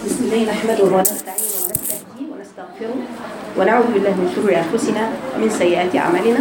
بسم الله نحمده ونستعينه ونستهديه ونستغفره ونعوذ بالله من شرور انفسنا ومن سيئات اعمالنا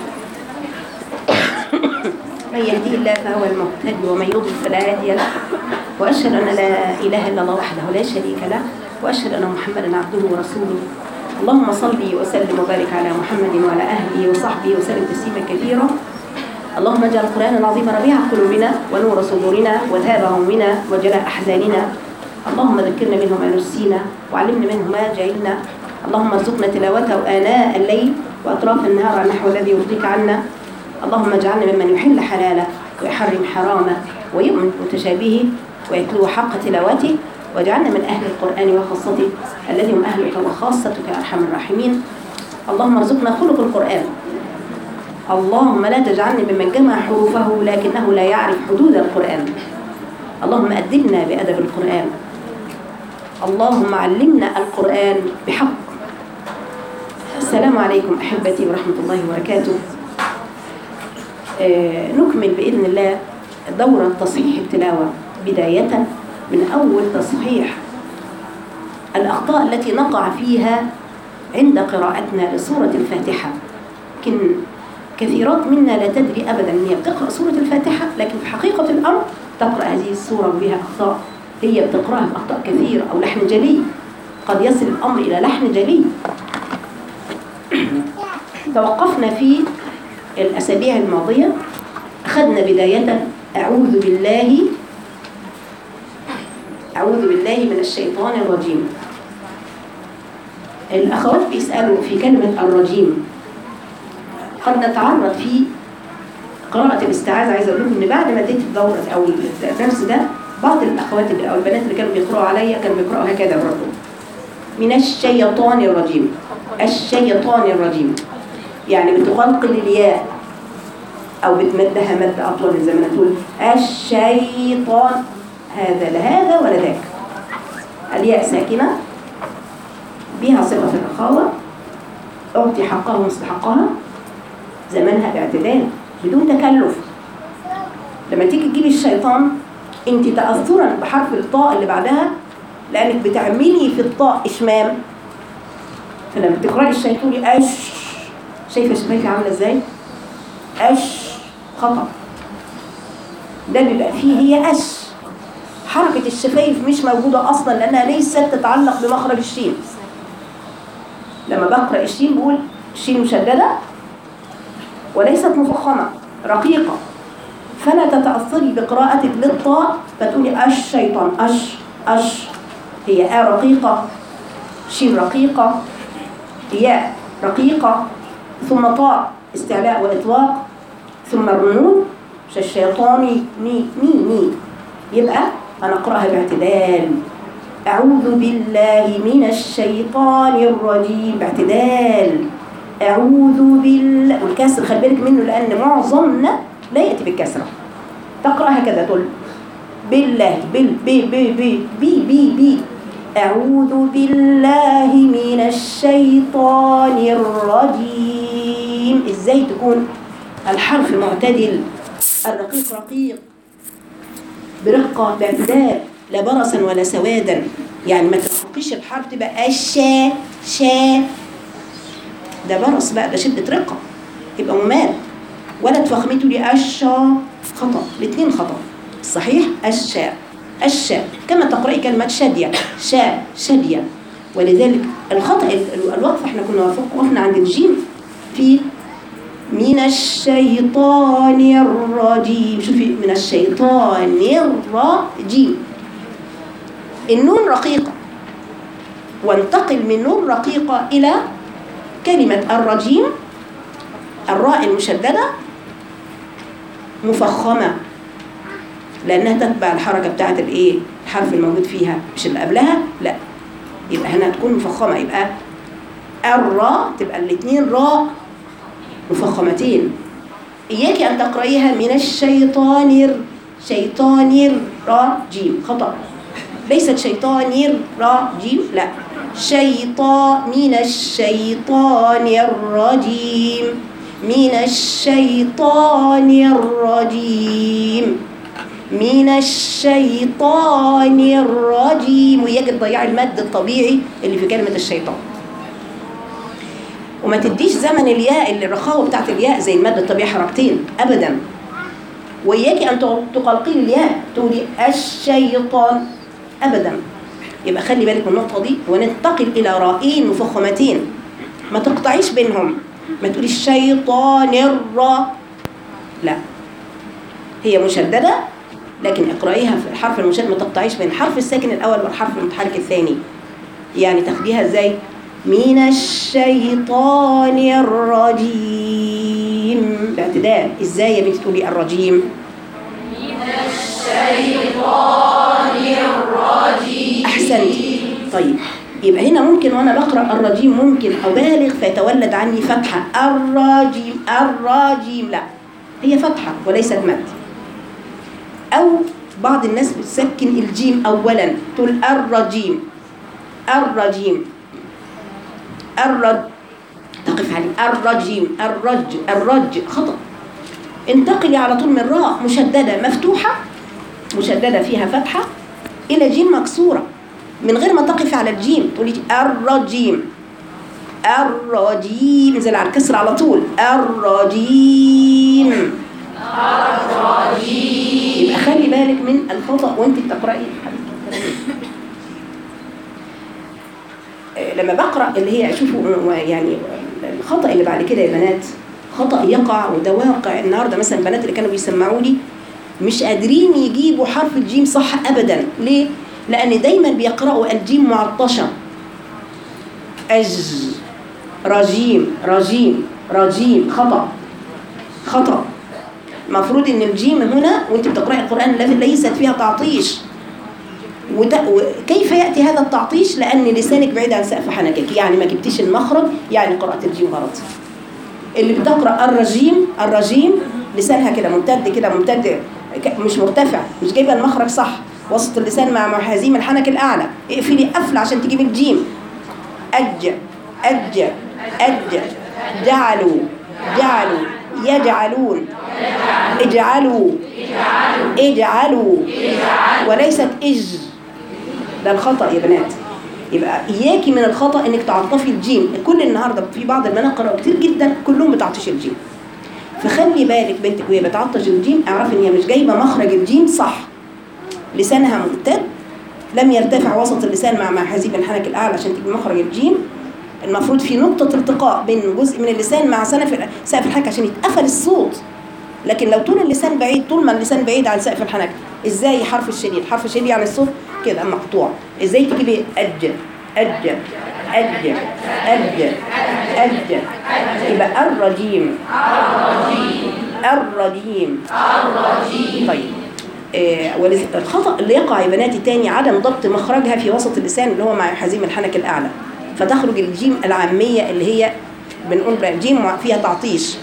من يهديه الله فهو المهتدي ومن يضلل فلا هادي له واشهد ان لا اله الا الله وحده لا شريك له واشهد ان محمدا عبده ورسوله اللهم صل وسلم وبارك على محمد وعلى اهله وصحبه وسلم تسليما كثيرا اللهم اجعل القرآن العظيم ربيع قلوبنا ونور صدورنا وذهاب همنا وجلاء أحزاننا اللهم ذكرنا منه ما نسينا وعلمنا منه ما جهلنا اللهم ارزقنا تلاوته آناء الليل وأطراف النهار على النحو الذي يرضيك عنا اللهم اجعلنا ممن يحل حلاله ويحرم حرامه ويؤمن متشابهه ويتلو حق تلاوته واجعلنا من أهل القرآن وخاصته الذي هم أهلك وخاصتك يا أرحم الراحمين اللهم ارزقنا خلق القرآن اللهم لا تجعلني ممن جمع حروفه لكنه لا يعرف حدود القرآن اللهم أدبنا بأدب القرآن اللهم علمنا القرآن بحق السلام عليكم أحبتي ورحمة الله وبركاته آه نكمل بإذن الله دورة تصحيح التلاوة بداية من أول تصحيح الأخطاء التي نقع فيها عند قراءتنا لسورة الفاتحة لكن كثيرات منا لا تدري ابدا ان هي بتقرا سوره الفاتحه لكن في حقيقه الامر تقرا هذه السوره وبها اخطاء هي بتقراها باخطاء كثيره او لحن جلي قد يصل الامر الى لحن جلي توقفنا في الاسابيع الماضيه اخذنا بدايه اعوذ بالله اعوذ بالله من الشيطان الرجيم الاخوات بيسالوا في كلمه الرجيم قد نتعرض في قراءة الاستعاذة عايزة أقول لكم إن بعد ما اديت الدورة أو الدرس ده بعض الأخوات اللي أو البنات اللي كانوا بيقرأوا عليا كانوا بيقرأوا هكذا برضه من الشيطان الرجيم الشيطان الرجيم يعني بتقلقل الياء أو بتمدها مد أطول زي ما تقول الشيطان هذا لا هذا ولا ذاك الياء ساكنة بها صفة الرخاوة أعطي حقها ومستحقها زمانها باعتدال بدون تكلف لما تيجي تجيبي الشيطان انت تاثرا بحرف الطاء اللي بعدها لانك بتعملي في الطاء اشمام فلما تقراي الشيطان اش شايفه شفايفي عامله ازاي اش خطا ده بيبقى فيه هي اش حركه الشفايف مش موجوده اصلا لانها ليست تتعلق بمخرج الشين لما بقرا الشين بقول الشين مشدده وليست مفخمة رقيقة فلا تتأثري بقراءتك للطاء فتقولي الشيطان أش أش هي آ رقيقة شين رقيقة ياء رقيقة ثم طاء استعلاء وإطلاق ثم الرنون مش الشيطاني مي مي مي يبقى أنا أقرأها باعتدال أعوذ بالله من الشيطان الرجيم باعتدال أعوذ بالله والكسر خلي بالك منه لأن معظمنا لا يأتي بالكسرة تقرأ هكذا تقول بالله بال بي بي بي بي بي بي أعوذ بالله من الشيطان الرجيم إزاي تكون الحرف معتدل الرقيق رقيق برقة باعتدال لا برصا ولا سوادا يعني ما ترقيش الحرف تبقى الشا شا ده برص بقى ده شدة رقة يبقى ممال ولا تفخمي تقولي الشا خطأ الاثنين خطأ الصحيح الشا الشا كما تقرأي كلمة شادية شا شادية ولذلك الخطأ الوقف احنا كنا وقفنا عند الجيم في من الشيطان الرجيم شوفي من الشيطان الرجيم النون رقيقة وانتقل من نون رقيقة إلى كلمة الرجيم الراء المشددة مفخمة لأنها تتبع الحركة بتاعت الإيه؟ الحرف الموجود فيها مش اللي قبلها لا يبقى هنا تكون مفخمة يبقى الراء تبقى الاثنين راء مفخمتين إياك أن تقرأيها من الشيطان شيطان الرجيم خطأ ليست شيطان الرجيم لا شيطان من الشيطان الرجيم من الشيطان الرجيم من الشيطان الرجيم وياك تضيعي المد الطبيعي اللي في كلمة الشيطان وما تديش زمن الياء اللي الرخاوة بتاعت الياء زي المد الطبيعي حركتين أبدا وإياك أن تقلقلي الياء تقولي الشيطان أبدا يبقى خلي بالك من النقطة دي وننتقل إلى رائين مفخمتين ما تقطعيش بينهم ما تقوليش الشيطان الرا لا هي مشددة لكن اقرأيها في الحرف المشدد ما تقطعيش بين الحرف الساكن الأول والحرف المتحرك الثاني يعني تاخديها ازاي من الشيطان الرجيم باعتدال ازاي يا بنتي تقولي الرجيم احسنتي طيب يبقى هنا ممكن وانا بقرا الرجيم ممكن ابالغ فيتولد عني فتحه الرجيم الرجيم لا هي فتحه وليست مد او بعض الناس بتسكن الجيم اولا تقول الرجيم الرجيم الرج تقف عليه الرجيم الرج الرج خطأ انتقلي على طول من راء مشددة مفتوحة مشددة فيها فتحة إلى جيم مكسورة من غير ما تقف على الجيم تقولي الرجيم الرجيم انزل على الكسر على طول الرجيم الرجيم يبقى خلي بالك من الخطأ وانت بتقرأي لما بقرأ اللي هي شوفوا يعني الخطأ اللي بعد كده يا بنات خطأ يقع وده واقع النهارده مثلا البنات اللي كانوا بيسمعوا لي مش قادرين يجيبوا حرف الجيم صح ابدا ليه؟ لان دايما بيقرأوا الجيم معطشة أج رجيم رجيم رجيم خطأ خطأ المفروض ان الجيم هنا وانت بتقرأي القرآن ليست فيها تعطيش وكيف يأتي هذا التعطيش لأن لسانك بعيد عن سقف حنكك يعني ما جبتيش المخرج يعني قرأت الجيم غلط اللي بتقرأ الرجيم الرجيم لسانها كده ممتد كده ممتد مش مرتفع مش جايبه المخرج صح وسط اللسان مع محازيم الحنك الأعلى اقفلي قفل عشان تجيبي الجيم أج أج أج جعلوا جعلوا يجعلون اجعلوا اجعلوا وليست اج ده الخطأ يا بنات يبقى إياكي من الخطأ إنك تعطفي الجيم كل النهاردة في بعض البنات قرأوا كتير جدا كلهم بتعطش الجيم فخلي بالك بنتك وهي بتعطش الجيم اعرفي إن هي مش جايبة مخرج الجيم صح لسانها ممتد لم يرتفع وسط اللسان مع محاذيب الحنك الأعلى عشان تجيب مخرج الجيم المفروض في نقطة التقاء بين جزء من اللسان مع سقف سقف الحنك عشان يتقفل الصوت لكن لو طول اللسان بعيد طول ما اللسان بعيد عن سقف الحنك ازاي حرف الشديد حرف الشديد يعني الصوت كده مقطوع ازاي تجيبي أج أج أج أج أج يبقى الرجيم الرجيم الرجيم طيب آه الخطأ اللي يقع يا بناتي تاني عدم ضبط مخرجها في وسط اللسان اللي هو مع حزيم الحنك الأعلى فتخرج الجيم العامية اللي هي بنقول الجيم فيها تعطيش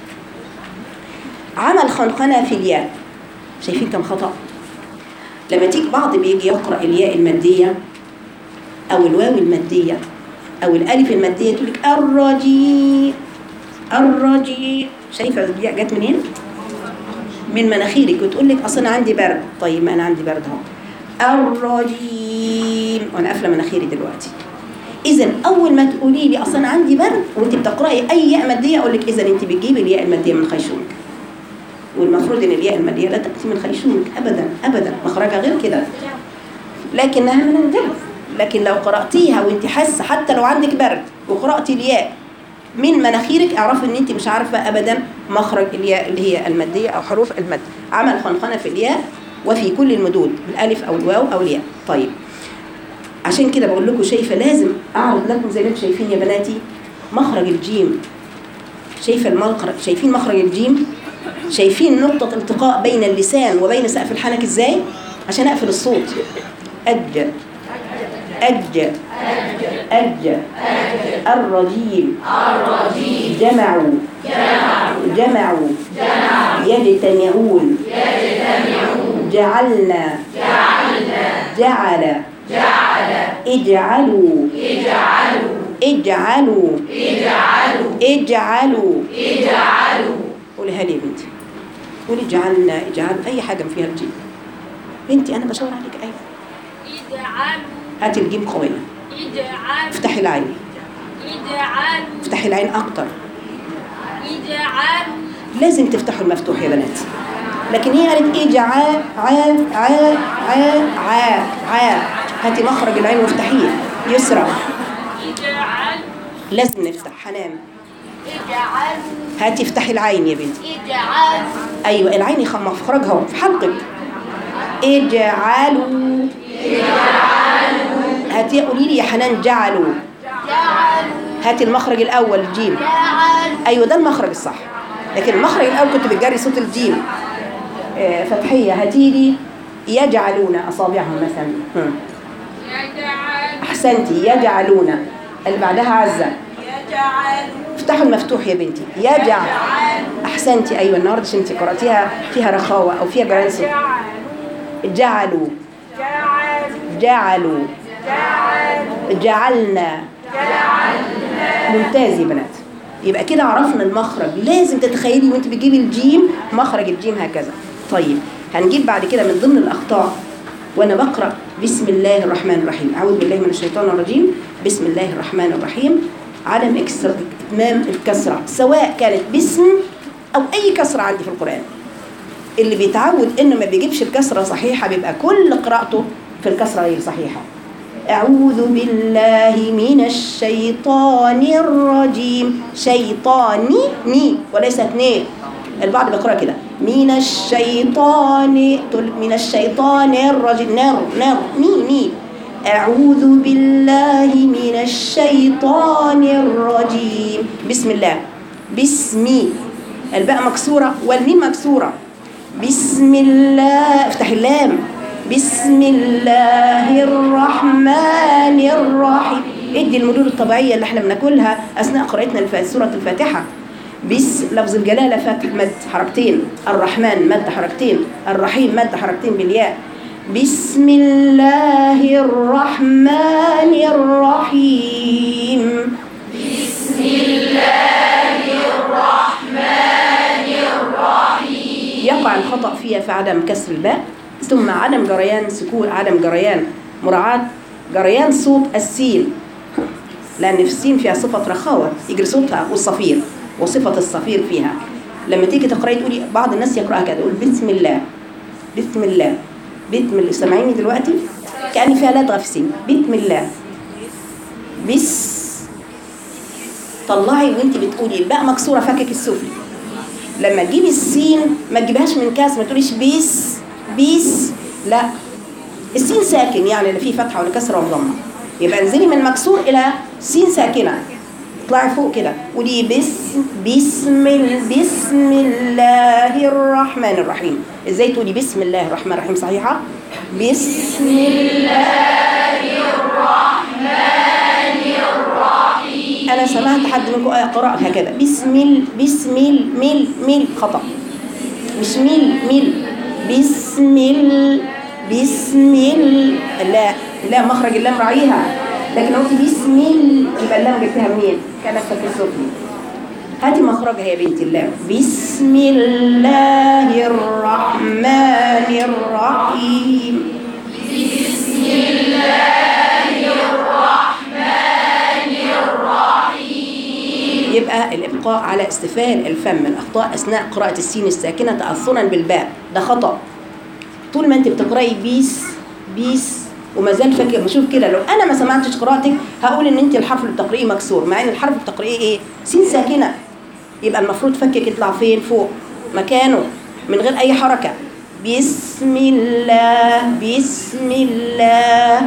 عمل خنقنة في الياء شايفين كم خطأ لما تيجي بعض بيجي يقرأ الياء المادية أو الواو المادية أو الألف المادية تقول لك الرجيم الرجيم شايفة الياء جت منين؟ من مناخيرك وتقول لك أصل أنا عندي برد طيب ما أنا عندي برد أهو الرجيم وأنا قافلة مناخيري دلوقتي إذا أول ما تقولي لي أصل أنا عندي برد وأنت بتقرأي أي ياء مادية أقول لك إذا أنت بتجيبي الياء المادية من خيشومك والمفروض ان الياء الماديه لا تاتي من خيشومك ابدا ابدا مخرجها غير كده لكنها من الجلد لكن لو قراتيها وانت حاسه حتى لو عندك برد وقراتي الياء من مناخيرك اعرفي ان انت مش عارفه ابدا مخرج الياء اللي هي الماديه او حروف المد عمل خنخنه في الياء وفي كل المدود الالف او الواو او الياء طيب عشان كده بقول لكم شايفه لازم اعرض لكم زي ما انتم شايفين يا بناتي مخرج الجيم شايفه المخرج شايفين مخرج الجيم شايفين نقطة التقاء بين اللسان وبين سقف الحنك ازاي عشان اقفل الصوت أج أج أج الرجيم جمعوا جمعوا يجتمعون جعلنا جعل اجعلوا اجعلوا اجعلوا اجعلوا قولها لي يا بنتي قولي جعلنا اجعل اي حاجه فيها الجيم بنتي انا بشاور عليك ايوه اجعلوا هاتي الجيم قويه اجعلوا افتحي العين اجعلوا افتحي العين اكتر اجعلوا لازم تفتحوا المفتوح يا بنات لكن هي قالت ايه جا عا عا عا عا عا عا هاتي مخرج العين وافتحيه يسرى اجعلوا لازم نفتح حنان اجعلوا هاتي افتحي العين يا بنتي اجعلوا ايوه العين يخ- مخرجها اهو في حلقك اجعلوا هاتي قولي لي يا حنان جعلوا جعلوا هاتي المخرج الاول الجيم جعلوا ايوه ده المخرج الصح لكن المخرج الاول كنت بتجري صوت الجيم آه، فتحيه هاتي لي يجعلون اصابعهم مثلا هم. يجعلوا احسنتي يجعلون اللي بعدها عزه يجعلوا افتحوا المفتوح يا بنتي يجعل احسنتي ايوه النهارده عشان انت قراتيها فيها رخاوه او فيها جران صوت جعلوا جعلوا جعلوا جعلوا جعلنا ممتاز يا بنات يبقى كده عرفنا المخرج لازم تتخيلي وانت بتجيبي الجيم مخرج الجيم هكذا طيب هنجيب بعد كده من ضمن الاخطاء وانا بقرا بسم الله الرحمن الرحيم اعوذ بالله من الشيطان الرجيم بسم الله الرحمن الرحيم عدم اكسر اتمام الكسره سواء كانت باسم او اي كسره عندي في القران اللي بيتعود انه ما بيجيبش الكسره صحيحه بيبقى كل قراءته في الكسره غير صحيحه أعوذ بالله من الشيطان الرجيم شيطاني ني وليست ني البعض بيقرأ كده من الشيطان تقول من الشيطان الرجيم نر نر ني ني أعوذ بالله من الشيطان الرجيم بسم الله بسمي الباء مكسورة والميم مكسورة بسم الله افتح اللام بسم الله الرحمن الرحيم ادي المدود الطبيعيه اللي احنا بناكلها اثناء قراءتنا لف- سوره الفاتحه بس لفظ الجلاله فتح مد حركتين الرحمن مد حركتين الرحيم مد حركتين بالياء بسم الله الرحمن الرحيم يقع الخطأ فيها في عدم كسر الباء ثم عدم جريان سكون عدم جريان مراعاة جريان صوت السين لأن في السين فيها صفة رخاوة يجري صوتها والصفير وصفة الصفير فيها لما تيجي تقرأي تقولي بعض الناس يقرأها كده يقول بسم الله بسم الله بسم الله سامعيني دلوقتي كأن فيها لدغة في السين بسم الله بس طلعي وانت بتقولي الباء مكسورة فكك السفلي لما تجيبي السين ما تجيبهاش من كاس ما تقوليش بيس بيس لا السين ساكن يعني لا فيه فتحه ولا كسره ولا ضمه يبقى انزلي من مكسور الى سين ساكنه اطلعي فوق كده قولي بسم بسم ال- بسم الله الرحمن الرحيم ازاي تقولي بسم الله الرحمن الرحيم صحيحه بسم الله انا سمعت حد منكم آية قرأ هكذا بسم ال بسم ال مل مل خطأ مش مل مل بسم ال بسم ال لا لا مخرج اللام راعيها لكن لو قلت بسم ال يبقى اللام جبتها منين؟ كانت في السفلي هاتي مخرجها يا بنت اللام بسم الله الرحمن الرحيم يبقى الإبقاء على استفال الفم من أخطاء أثناء قراءة السين الساكنة تأثرا بالباء ده خطأ طول ما أنت بتقرأي بيس بيس وما زال فاكر بشوف كده لو أنا ما سمعتش قراءتك هقول إن أنت الحرف اللي بتقرأيه مكسور مع إن الحرف اللي بتقرأيه إيه؟ سين ساكنة يبقى المفروض فكك يطلع فين فوق مكانه من غير أي حركة بسم الله بسم الله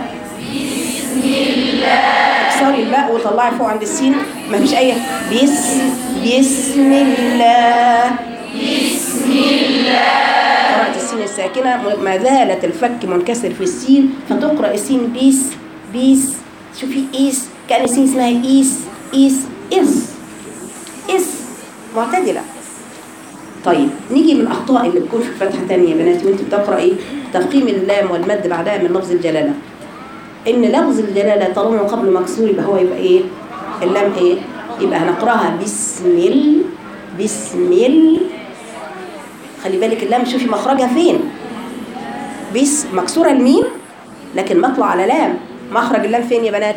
اكسري الباء وطلعي فوق عند السين ما فيش اي بس بسم الله بسم الله قرأت السين الساكنة ما زالت الفك منكسر في السين فتقرأ السين بيس بيس شوفي إيس كأن السين اسمها إيس إيس إس إس معتدلة طيب نيجي من الأخطاء اللي بتكون في الفتحة تانية يا بناتي وانت بتقرأي تفخيم اللام والمد بعدها من لفظ الجلالة ان لفظ الجلاله طالما قبل مكسور يبقى هو يبقى ايه اللام ايه يبقى هنقراها بسم ال بسم ال خلي بالك اللام شوفي مخرجها فين بس مكسورة الميم لكن مطلع على لام مخرج اللام فين يا بنات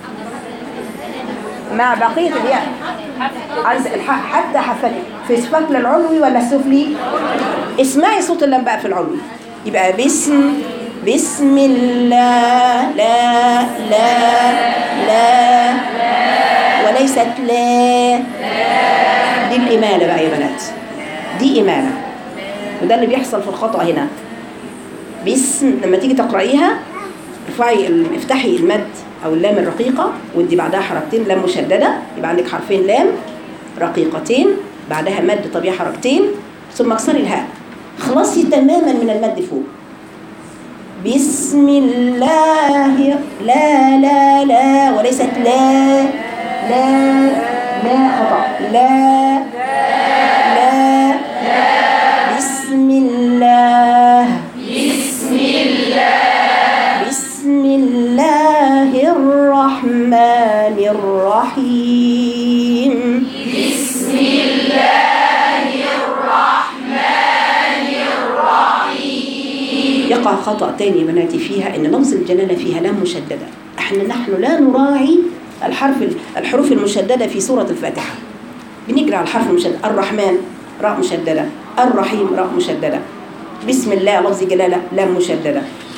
مع بقية الياء عند الح- حتى حفتي في الشكل العلوي ولا السفلي اسمعي صوت اللام بقى في العلوي يبقى بسم بسم الله لا لا لا وليست لا دي الإمالة بقى يا بنات دي إمالة وده اللي بيحصل في الخطأ هنا باسم لما تيجي تقرأيها ارفعي ال- افتحي المد أو اللام الرقيقة وادي بعدها حركتين لام مشددة يبقى عندك حرفين لام رقيقتين بعدها مد طبيعي حركتين ثم اكسري الهاء خلصي تماما من المد فوق بسم الله لا لا لا وليست لا لا لا خطأ لا لا بسم الله بسم الله بسم الله الرحمن الرحيم يقع خطأ تاني يا بناتي فيها إن لفظ الجلالة فيها لام مشددة احنا نحن لا نراعي الحرف الحروف المشددة في سورة الفاتحة بنجري على الحرف المشدد الرحمن راء مشددة الرحيم راء مشددة بسم الله لفظ جلالة لام مشددة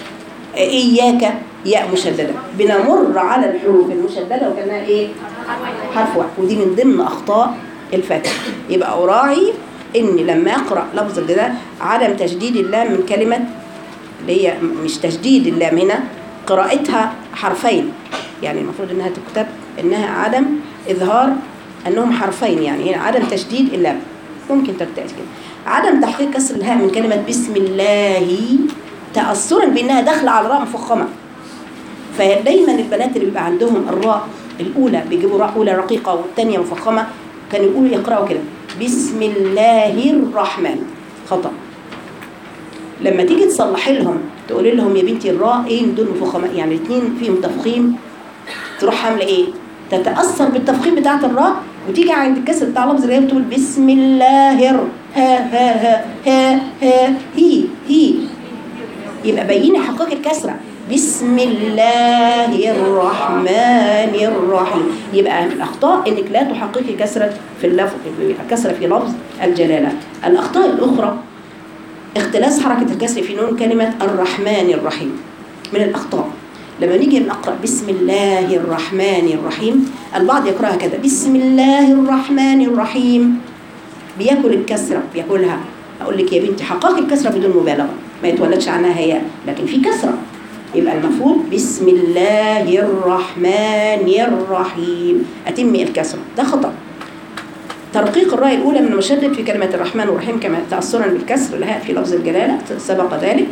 إياك ياء مشددة بنمر على الحروف المشددة وكأنها إيه حرف واحد ودي من ضمن أخطاء الفاتحة يبقى أراعي إن لما أقرأ لفظ الجلالة عدم تشديد اللام من كلمة اللي هي مش تشديد اللام هنا قراءتها حرفين يعني المفروض انها تكتب انها عدم اظهار انهم حرفين يعني هنا عدم تشديد اللام ممكن تكتب كده عدم تحقيق كسر الهاء من كلمة بسم الله تأثرا بانها داخلة على راء مفخمة فدايما البنات اللي بيبقى عندهم الراء الاولى بيجيبوا راء اولى رقيقه والثانيه مفخمه كانوا يقولوا يقراوا كده بسم الله الرحمن خطأ لما تيجي تصلحي لهم تقولي لهم يا بنتي الراءين دول مفخمين يعني الاثنين فيهم تفخيم تروح عامله ايه؟ تتاثر بالتفخيم بتاعت الراء وتيجي عند الكسر بتاع لفظ اللي هي بتقول بسم الله الر ها ها ها ها ها هي هي يبقى بيني حقائق الكسره بسم الله الرحمن الرحيم يبقى الاخطاء انك لا تحققي كسره في اللفظ كسره في لفظ الجلاله الاخطاء الاخرى اختلاس حركة الكسر في نون كلمة الرحمن الرحيم من الأخطاء لما نيجي نقرأ بسم الله الرحمن الرحيم البعض يقرأها كده بسم الله الرحمن الرحيم بياكل الكسرة بياكلها أقول لك يا بنتي حقائق الكسرة بدون مبالغة ما يتولدش عنها هياء لكن في كسرة يبقى المفروض بسم الله الرحمن الرحيم أتم الكسرة ده خطأ ترقيق الراء الأولى من المشدد في كلمة الرحمن الرحيم كما تأثرا بالكسر الهاء في لفظ الجلالة سبق ذلك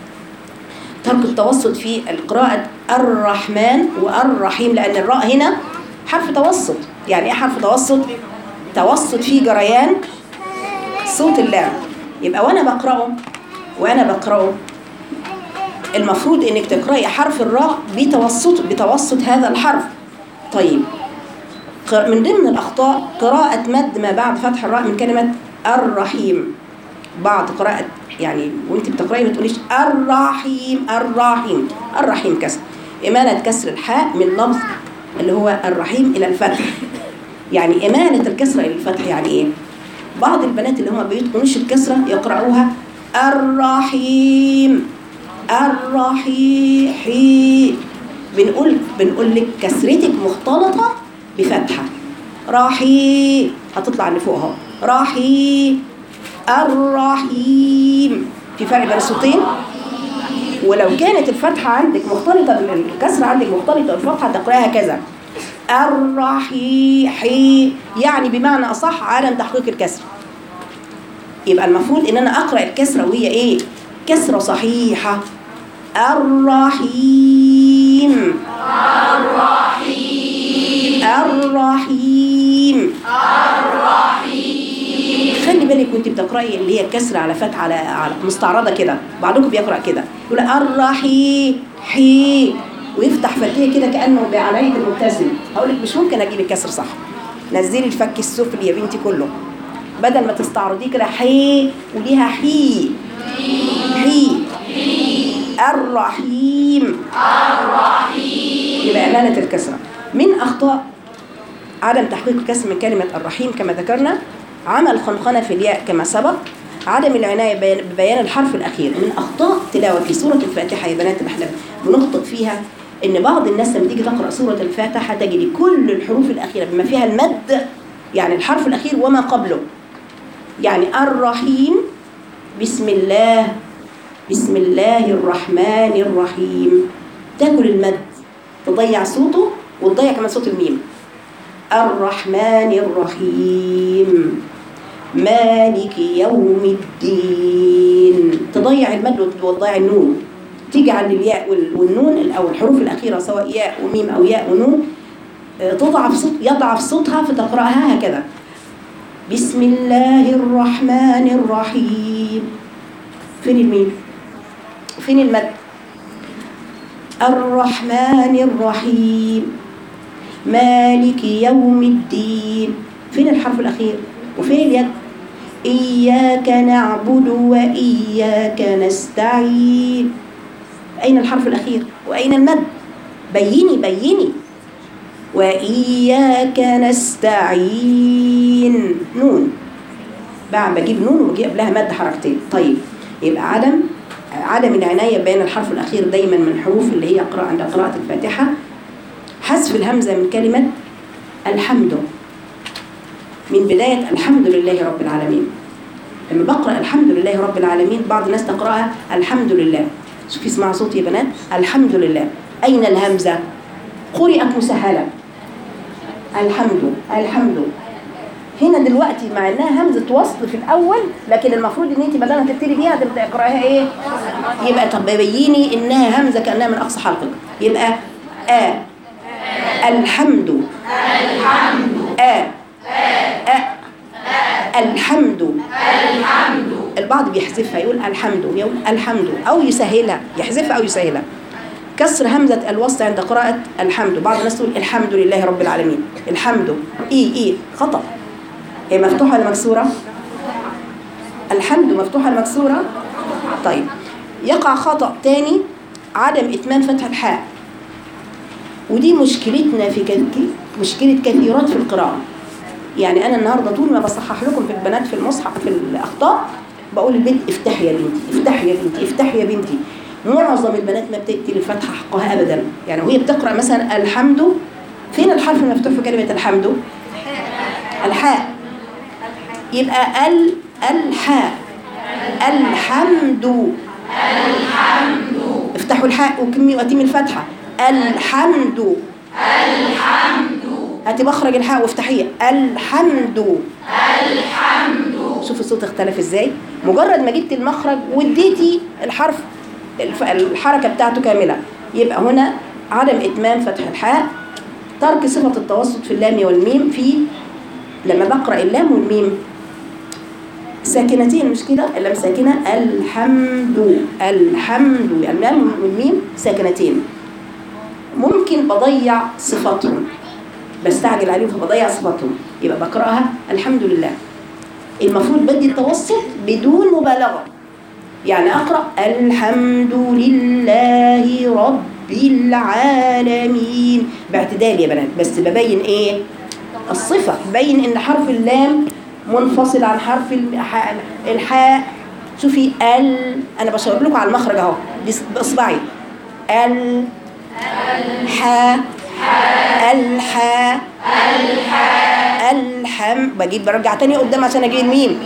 ترك التوسط في القراءة الرحمن والرحيم لأن الراء هنا حرف توسط يعني إيه حرف توسط؟ توسط فيه جريان صوت اللام يبقى وأنا بقرأه وأنا بقرأه المفروض إنك تقرأي حرف الراء بتوسط بتوسط هذا الحرف طيب من ضمن الأخطاء قراءة مد ما بعد فتح الراء من كلمة الرحيم بعض قراءة يعني وانت بتقرأي ما تقوليش الرحيم الرحيم الرحيم كسر إمالة كسر الحاء من لفظ اللي هو الرحيم إلى الفتح يعني إمالة الكسرة إلى الفتح يعني إيه؟ بعض البنات اللي هم بيتقنوش الكسرة يقرأوها الرحيم الرحيم بنقول بنقول لك كسرتك مختلطة بفتحة راحي هتطلع اللي فوق اهو راحي الرحيم في فرق بين الصوتين ولو كانت الفتحة عندك مختلطة الكسرة عندك مختلطة بالفتحة تقراها كذا الرحي حي يعني بمعنى أصح عدم تحقيق الكسر يبقى المفروض إن أنا أقرأ الكسرة وهي إيه؟ كسرة صحيحة الرحيم الرحيم خلي بالك وانت بتقراي اللي هي الكسر على فتح على على مستعرضه كده بعضكم بيقرا كده يقول الرحي حي ويفتح فتيه كده كانه بعلية المبتسم هقول لك مش ممكن اجيب الكسر صح نزلي الفك السفلي يا بنتي كله بدل ما تستعرضيه كده حي وليها حي حي الرحيم الرحيم يبقى أمانة الكسرة من أخطاء عدم تحقيق الكسر من كلمة الرحيم كما ذكرنا عمل خنخنة في الياء كما سبق عدم العناية ببيان- ببيان الحرف الأخير من أخطاء تلاوة في سورة الفاتحة يا بنات اللي احنا بنخطئ فيها إن بعض الناس لما تيجي تقرأ سورة الفاتحة تجد كل الحروف الأخيرة بما فيها المد يعني الحرف الأخير وما قبله يعني الرحيم بسم الله بسم الله الرحمن الرحيم تاكل المد تضيع صوته وتضيع كمان صوت الميم الرحمن الرحيم مالك يوم الدين تضيع المد وتضيع النون تجعل الياء وال- والنون او الحروف الاخيره سواء ياء وميم او ياء ونون آه، تضعف صوت يضعف صوتها فتقراها هكذا بسم الله الرحمن الرحيم فين الميم فين المد الرحمن الرحيم مالك يوم الدين فين الحرف الأخير وفين اليد إياك نعبد وإياك نستعين أين الحرف الأخير وأين المد بيني بيني وإياك نستعين نون بعد بجيب نون وبجيب قبلها مد حركتين طيب يبقى عدم عدم العناية بين الحرف الأخير دايما من الحروف اللي هي قراءة عند قراءة الفاتحة حذف الهمزة من كلمة الحمد من بداية الحمد لله رب العالمين لما بقرأ الحمد لله رب العالمين بعض الناس تقرأها الحمد لله شوفي اسمعوا صوتي يا بنات الحمد لله أين الهمزة قرئت مسهلة الحمد الحمد هنا دلوقتي مع انها همزه وصل في الاول لكن المفروض ان انت بدل ما تبتدي بيها تبدا تقراها ايه يبقى طب بيني انها همزه كانها من اقصى حلقك يبقى آ الحمد الحمد آ آ الحمد الحمد البعض بيحذفها يقول الحمد يقول الحمد او يسهلها يحذفها او يسهلها كسر همزة الوسط عند قراءة الحمد بعض الناس تقول الحمد لله رب العالمين الحمد إي إي خطأ هي مفتوحة ولا مكسورة؟ الحمد مفتوحة ولا مكسورة؟ طيب يقع خطأ تاني عدم إتمام فتح الحاء ودي مشكلتنا في كثير مشكلة كثيرات في القراءة يعني أنا النهاردة طول ما بصحح لكم في البنات في المصحف في الأخطاء بقول للبنت افتحي يا بنتي افتحي يا بنتي افتحي يا بنتي معظم البنات ما بتأتي الفتحة حقها أبدا يعني وهي بتقرأ مثلا الحمد فين الحرف المفتوح في كلمة الحمد؟ الحاء يبقى ال الحاء الحمد الحمد افتحوا الحاء وكمي واتمي الفتحة الحمد الحمد هاتي مخرج الحاء وافتحيه الحمد الحمد شوفوا الصوت اختلف ازاي مجرد ما جبت المخرج واديتي الحرف الف- الحركة بتاعته كاملة يبقى هنا عدم إتمام فتح الحاء ترك صفة التوسط في اللام والميم في لما بقرأ اللام والميم ساكنتين مش كده اللام ساكنة الحمد الحمد يعني اللام والميم ساكنتين ممكن بضيع صفاتهم بستعجل عليهم فبضيع صفاتهم يبقى بقرأها الحمد لله المفروض بدي التوسط بدون مبالغة يعني أقرأ الحمد لله رب العالمين باعتدال يا بنات بس ببين إيه الصفة ببين إن حرف اللام منفصل عن حرف الح- الحاء شوفي ال أنا بشاور لكم على المخرج أهو بس- بإصبعي ال حاء الحاء الحم بجيب برجع تاني قدام عشان اجيب الميم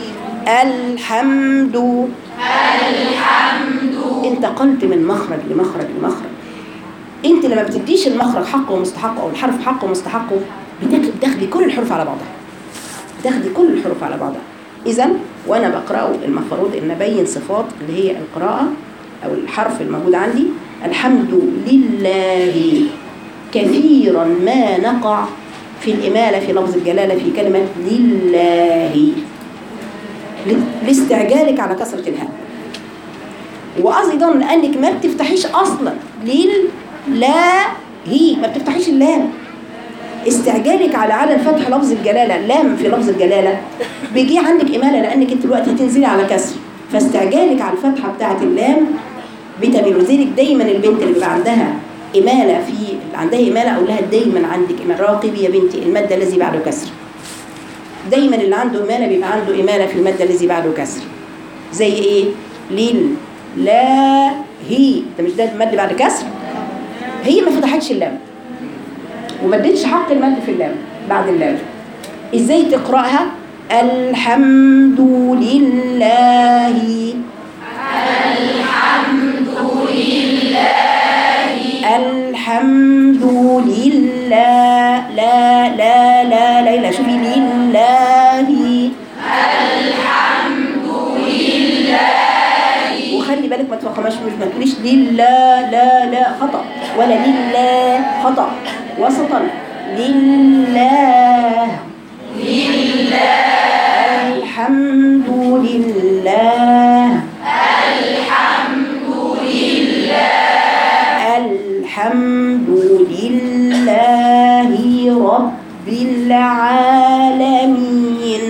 الحمد الحمد انتقلت من مخرج لمخرج لمخرج انت لما بتديش المخرج حقه ومستحقه او الحرف حقه ومستحقه بتاخ- بتاخدي كل الحروف على بعضها بتاخدي كل الحروف على بعضها اذا وانا بقراه المفروض ان ابين صفات اللي هي القراءه او الحرف الموجود عندي الحمد لله كثيرا ما نقع في الإمالة في لفظ الجلالة في كلمة لله ل- لاستعجالك على كسرة الهاء وأيضا لأنك ما بتفتحيش أصلا لله هي ما بتفتحيش اللام استعجالك على عدم فتح لفظ الجلالة لام في لفظ الجلالة بيجي عندك إمالة لأنك أنت دلوقتي هتنزلي على كسر فاستعجالك على الفتحة بتاعة اللام بتميل ولذلك دايما البنت اللي بيبقى عندها إمالة في اللي عندها إمالة أقول لها دايما عندك إمالة راقبي يا بنتي المادة الذي بعده كسر دايما اللي عنده إمالة بيبقى عنده إمالة في المادة الذي بعده كسر زي إيه؟ لل لا هي ده مش ده المادة بعد كسر هي ما فتحتش اللام وما ادتش حق المد في اللام بعد اللام ازاي تقراها الحمد لله الحمد لله لا لا لا لا لا شوفي لله وخلي بالك ما تفخماش مش ما تقوليش لله لا لا خطأ ولا لله خطأ وسطا لله لله الحمد لله الحمد لله الحمد لله رب العالمين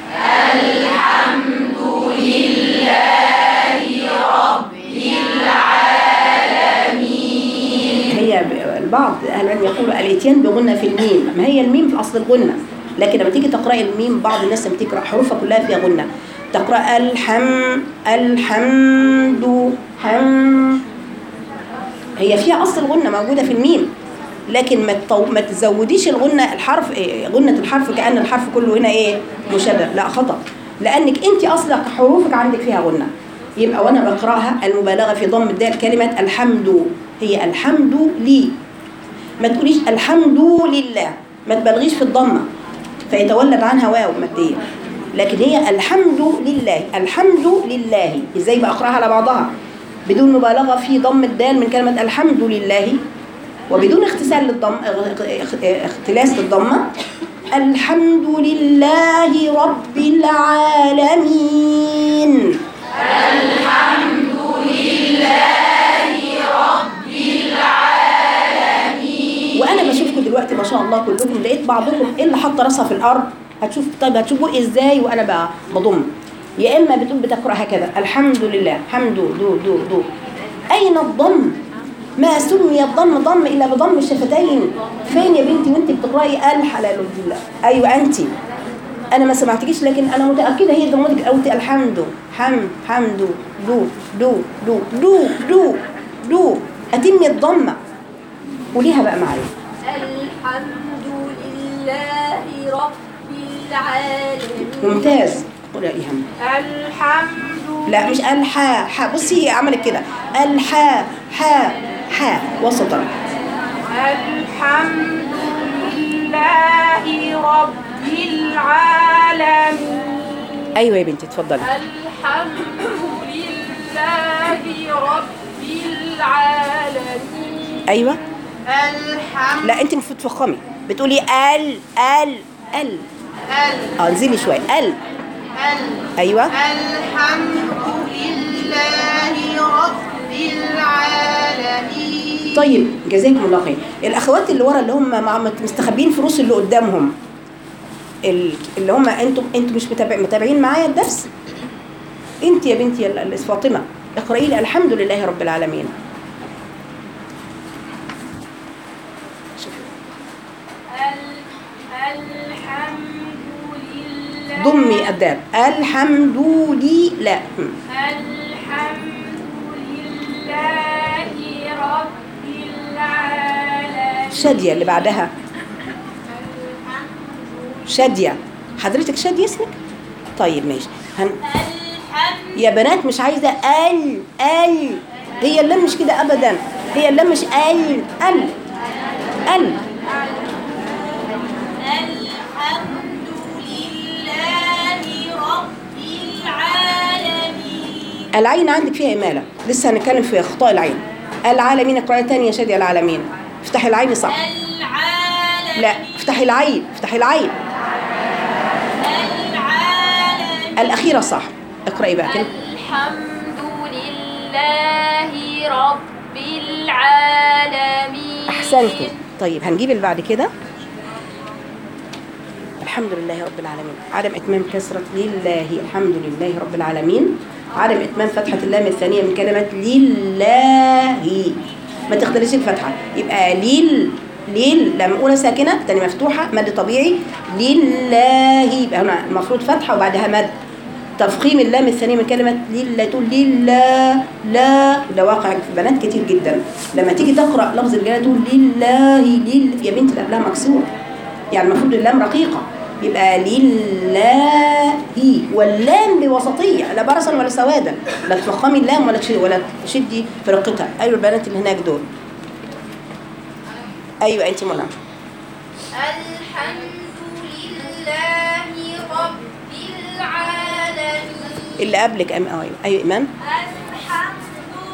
هي ب- البعض اهل العلم يقولوا الاتيان بغنى في الميم ما هي الميم في اصل الغنى لكن لما تيجي تقراي الميم بعض الناس لما تقرا حروفها كلها فيها غنى تقرا الحم الحمد حم هي فيها اصل الغنى موجوده في الميم لكن ما تطو... ما تزوديش الغنى الحرف إيه غنة الحرف كأن الحرف كله هنا ايه مشدد لا خطأ لأنك أنت أصلا حروفك عندك فيها غنة يبقى وأنا بقرأها المبالغة في ضم الدال كلمة الحمد هي الحمد لي ما تقوليش الحمد لله ما تبالغيش في الضمة فيتولد عنها واو مادية لكن هي الحمد لله الحمد لله ازاي بقراها على بعضها بدون مبالغة في ضم الدال من كلمة الحمد لله وبدون اختسال للضم اختلاس للضمة الحمد لله رب العالمين وانا بشوفكم دلوقتي ما شاء الله كلكم لقيت بعضكم اللي حاطه راسها في الارض هتشوف طيب هتشوفوا ازاي وانا بقى بضم يا اما بتقول بتقرا هكذا الحمد لله حمد دو دو دو اين الضم ما سمي الضم ضم الا بضم الشفتين فين يا بنتي وانت بتقراي الحلال لله ايوه انت انا ما سمعتكيش لكن انا متاكده هي ضمتك او الحمد حم حمد دو دو دو دو دو دو اتمي الضمه قوليها بقى معايا الحمد لله رب العالمين ممتاز قولي يا ايهم الحمد لا مش الحا حا بصي هي عملت كده الحا حا حا وسطا الحمد لله رب العالمين ايوه يا بنتي اتفضلي الحمد لله رب العالمين ايوه الحمد لا انت المفروض تفخمي بتقولي ال ال ال اه انزلي شويه ال ال ايوه الحمد لله رب العالمين طيب جزاكم الله خير الاخوات اللي ورا اللي هم مع مستخبين في رؤوس اللي قدامهم ال- اللي هم انتم انتم مش متابع متابعين معايا الدرس انت يا بنتي يا ال- فاطمه اقراي لي الحمد لله رب العالمين شوفي. ال- الحمد لله ضمي الدال الحمد لله هم. الحمد لله رب العالمين شاديه اللي بعدها شاديه حضرتك شاديه اسمك طيب ماشي هن... الحمد يا بنات مش عايزه ال ال هي اللام مش كده ابدا هي اللام مش ال ال ال الحمد لله رب العالمين العين عندك فيها اماله لسه هنتكلم في اخطاء العين العالمين اقراي تاني يا شاديه العالمين افتحي العين صح العالمين لا افتحي العين افتحي العين العالمين الاخيره صح اقراي بقى كده الحمد لله رب العالمين احسنتم طيب هنجيب اللي بعد كده الحمد لله رب العالمين عدم اتمام كسره لله الحمد لله رب العالمين عدم اتمام فتحه اللام الثانيه من كلمه لله ما تختلفش الفتحه يبقى لل ليل لما اولى ساكنه الثانيه مفتوحه مد طبيعي لله يبقى هنا المفروض فتحه وبعدها مد تفخيم اللام الثانيه من كلمه لله تقول لله لا ده واقع في بنات كتير جدا لما تيجي تقرا لفظ الجلاله تقول لله لل يا بنت القبلها مكسور يعني المفروض اللام رقيقه يبقى لله واللام بوسطيه لا برصا ولا سوادا لا تفخمي اللام ولا تشدي ولا تشدي في رقتها ايوه البنات اللي هناك دول ايوه انت منى الحمد لله رب العالمين اللي قبلك أم ايوه ايوه ايمان الحمد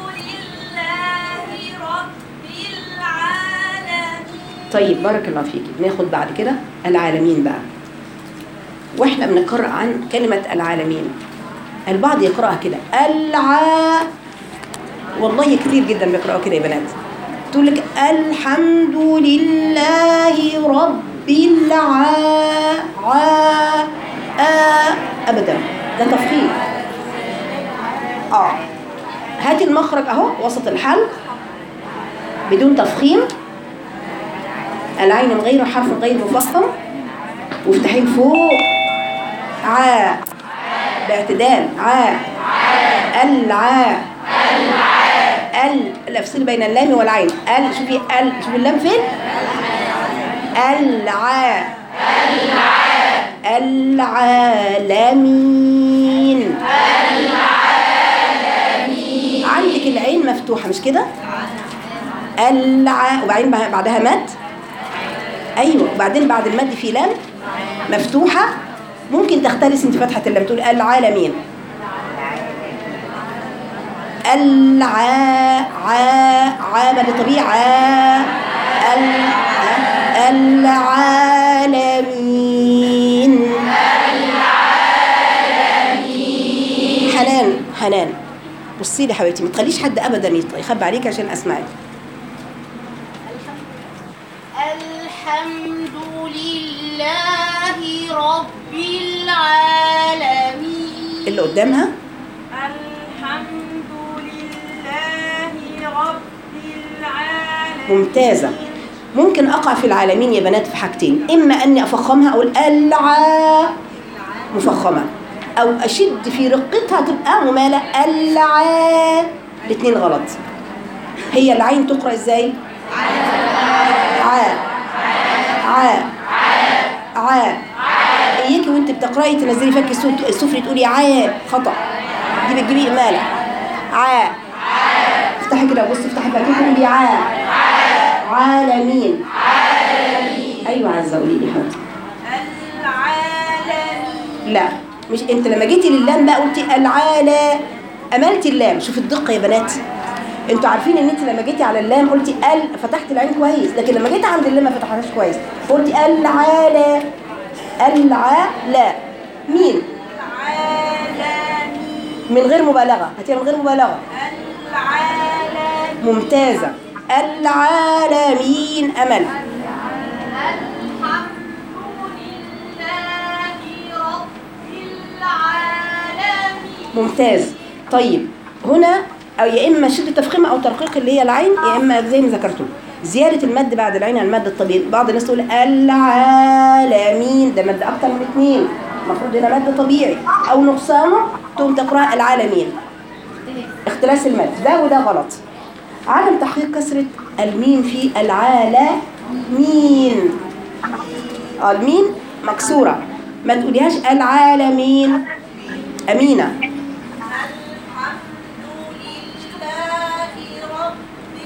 لله رب العالمين طيب بارك الله فيكي ناخد بعد كده العالمين بقى واحنا بنقرا عن كلمه العالمين البعض يقراها كده الع والله كتير جدا بيقراوا كده يا بنات تقول لك الحمد لله رب الع ع آ ابدا ده تفخيم اه هاتي المخرج اهو وسط الحلق بدون تفخيم العين من غير حرف غير مفخم وافتحيه فوق عا باعتدال عا العا ال لا افصلي بين اللام والعين ال شوفي ال شوفي اللام فين العا العالمين عندك العين مفتوحة مش كده الع وبعدين بعدها مد ايوه وبعدين بعد المد في لام مفتوحة ممكن تختلس انت فتحة اللام تقول العالمين الع ع ع مد طبيعي ال العالمين حنان حنان بصي لي حبيبتي ما تخليش حد ابدا يط- يخبي عليك عشان اسمعك الحمد لله رب العالمين اللي قدامها الحمد لله رب العالمين ممتازة ممكن أقع في العالمين يا بنات في حاجتين إما أني أفخمها أقول الع مفخمة أو أشد في رقتها تبقى ممالة الع الاثنين غلط هي العين تقرأ إزاي؟ ع ع ع إياكي وأنت بتقرأي تنزلي فك الصوت- السفلي تقولي ع خطأ دي بتجيبي إمالة ع افتحي كده بصي افتحي فكك تقولي ع عالمين ايوه عزه قولي لي حاضر العالمين لا مش انت لما جيتي للام بقى قلتي العالى املتي اللام شوف الدقه يا بنات انتوا عارفين ان انت لما جيتي على اللام قلتي ال فتحت العين كويس لكن لما جيتي عند اللام ما فتحتهاش كويس قلتي العالى العالى مين العالمين من غير مبالغه هاتيها من غير مبالغه العالمين ممتازه العالمين امل الحمد لله رب العالمين ممتاز طيب هنا او يا اما شده تفخيم او ترقيق اللي هي العين يا اما زي ما ذكرتوا زياده المد بعد العين على المد الطبيعي بعض الناس تقول العالمين ده مد اكتر من اثنين المفروض هنا مد طبيعي او نقصانه تقوم تقرا العالمين اختلاس المد ده وده غلط عدم تحقيق كسره الميم في العالمين آه، الميم مكسوره ما تقوليهاش العالمين امينه الحمد لله رب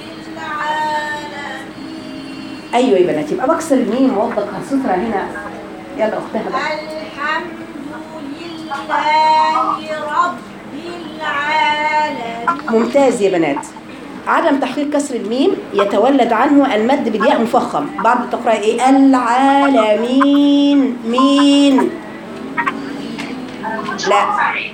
العالمين ايوه يا بنات يبقى بكسر الميم واوضح الستره هنا يلا اختها بقى الحمد لله رب العالمين ممتاز يا بنات عدم تحقيق كسر الميم يتولد عنه المد بالياء مفخم بعض تقرأ ايه العالمين مين لا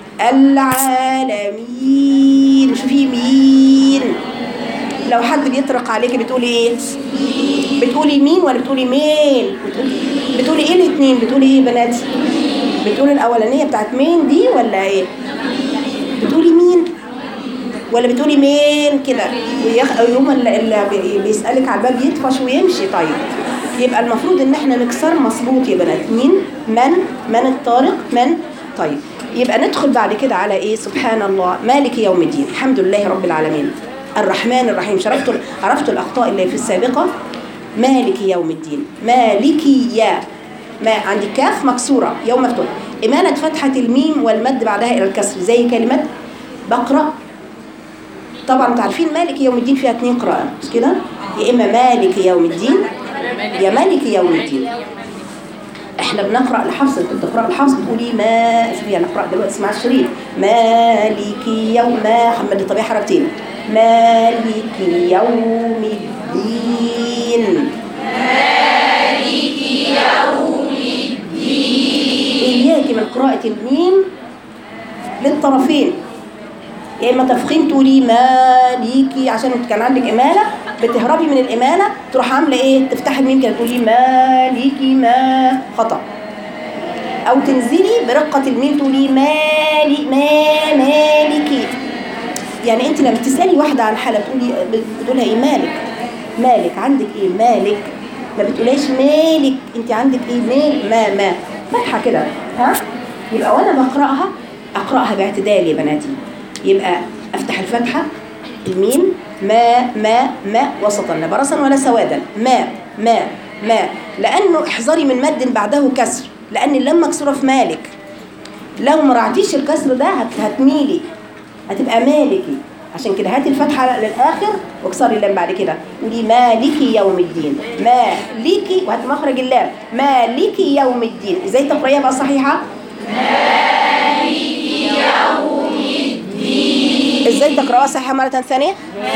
العالمين شوفي مين لو حد بيطرق عليكي بتقولي ايه بتقولي مين ولا بتقولي مين بتقولي, بتقولي ايه الاثنين بتقولي ايه يا بنات بتقولي الاولانيه بتاعت مين دي ولا ايه بتقولي مين ولا بتقولي مين كده ويخ... يوم اللي اللي بي- بيسألك على الباب يطفش ويمشي طيب يبقى المفروض ان احنا نكسر مظبوط يا بنات مين من من الطارق من طيب يبقى ندخل بعد كده على ايه سبحان الله مالك يوم الدين الحمد لله رب العالمين الرحمن الرحيم شرفتوا عرفتوا الاخطاء اللي في السابقه مالك يوم الدين مالكي يا ما عندي كاف مكسوره يوم مفتوح اماله فتحه الميم والمد بعدها الى الكسر زي كلمه بقرا طبعا انتوا عارفين مالك يوم الدين فيها اتنين قراءات مش كده يا اما مالك يوم الدين يا مالك يوم الدين احنا بنقرا لحفص انت بتقرا لحفص بتقولي ما شوفي انا اقرا دلوقتي اسمع الشريط مالك يوم ما حمد الطبيعه حركتين مالك يوم الدين إياك من قراءة الميم للطرفين يا إما تفخيم تقولي ماليكي عشان انت كان عندك إمالة بتهربي من الإمالة تروح عاملة إيه تفتحي الميم كده تقولي ماليكي ما خطأ أو تنزلي برقة الميم تقولي مالي ما مالكي يعني انت لما تسالي واحده عن حاله بتقولي بتقولها ايه مالك مالك عندك ايه مالك ما بتقوليش مالك انت عندك ايه مال ما ما فتحه كده ها يبقى وانا بقراها اقراها باعتدال يا بناتي يبقى افتح الفتحه الميم ما ما ما وسطا لا برصا ولا سوادا ما ما ما لانه احذري من مد بعده كسر لان اللام مكسوره في مالك لو ما راعتيش الكسر ده هت- هتميلي هتبقى مالكي عشان كده هاتي الفتحه للاخر واكسري اللام بعد كده قولي مالكي يوم الدين مالكي وهات مخرج اللام مالكي يوم الدين ازاي تقرايها بقى صحيحه ازاي تقراها صحيحه مره ثانيه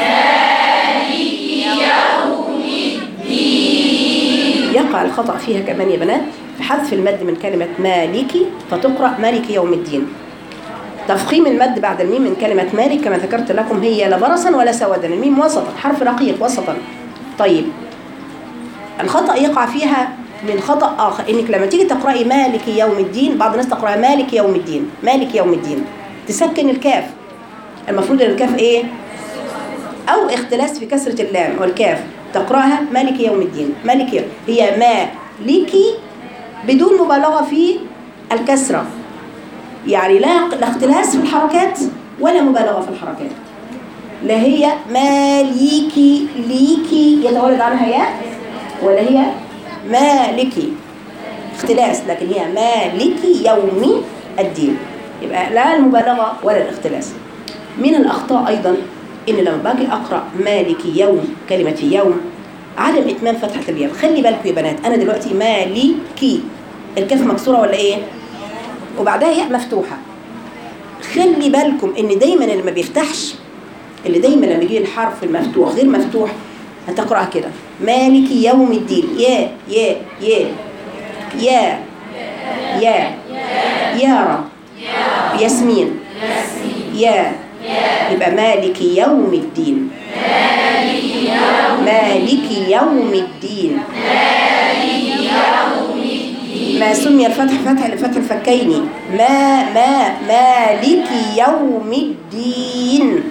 يقع الخطأ فيها كمان يا بنات في حذف المد من كلمة مالكي فتقرأ مالك يوم الدين تفخيم المد بعد الميم من كلمة مالك كما ذكرت لكم هي لا برصا ولا سودا الميم وسطا حرف رقيق وسطا طيب الخطأ يقع فيها من خطأ آخر إنك لما تيجي تقرأي مالك يوم الدين بعض الناس تقرأ مالك يوم الدين مالك يوم الدين تسكن الكاف المفروض ان الكاف ايه او اختلاس في كسرة اللام والكاف تقرأها مالك يوم الدين مالك يوم هي مالكي بدون مبالغة في الكسرة يعني لا لا اختلاس في الحركات ولا مبالغة في الحركات لا هي ماليكي ليكي يتولد عنها ياء ولا هي مالكي اختلاس لكن هي مالكي يوم الدين يبقى لا المبالغة ولا الاختلاس من الأخطاء أيضا إن لما باجي أقرأ مالكي يوم كلمة يوم عدم إتمام فتحة الياء خلي بالكم يا بنات أنا دلوقتي مالكي الكاف مكسورة ولا إيه؟ وبعدها ياء مفتوحة خلي بالكم إن دايما اللي ما بيفتحش اللي دايما لما يجي الحرف المفتوح غير مفتوح هتقرأ كده مالك يوم الدين يا يا يا يا يا يارا ياسمين يا يبقى مالك يوم الدين مالك يوم الدين ما سمي الفتح فتح لفتح الفكين ما ما مالك يوم الدين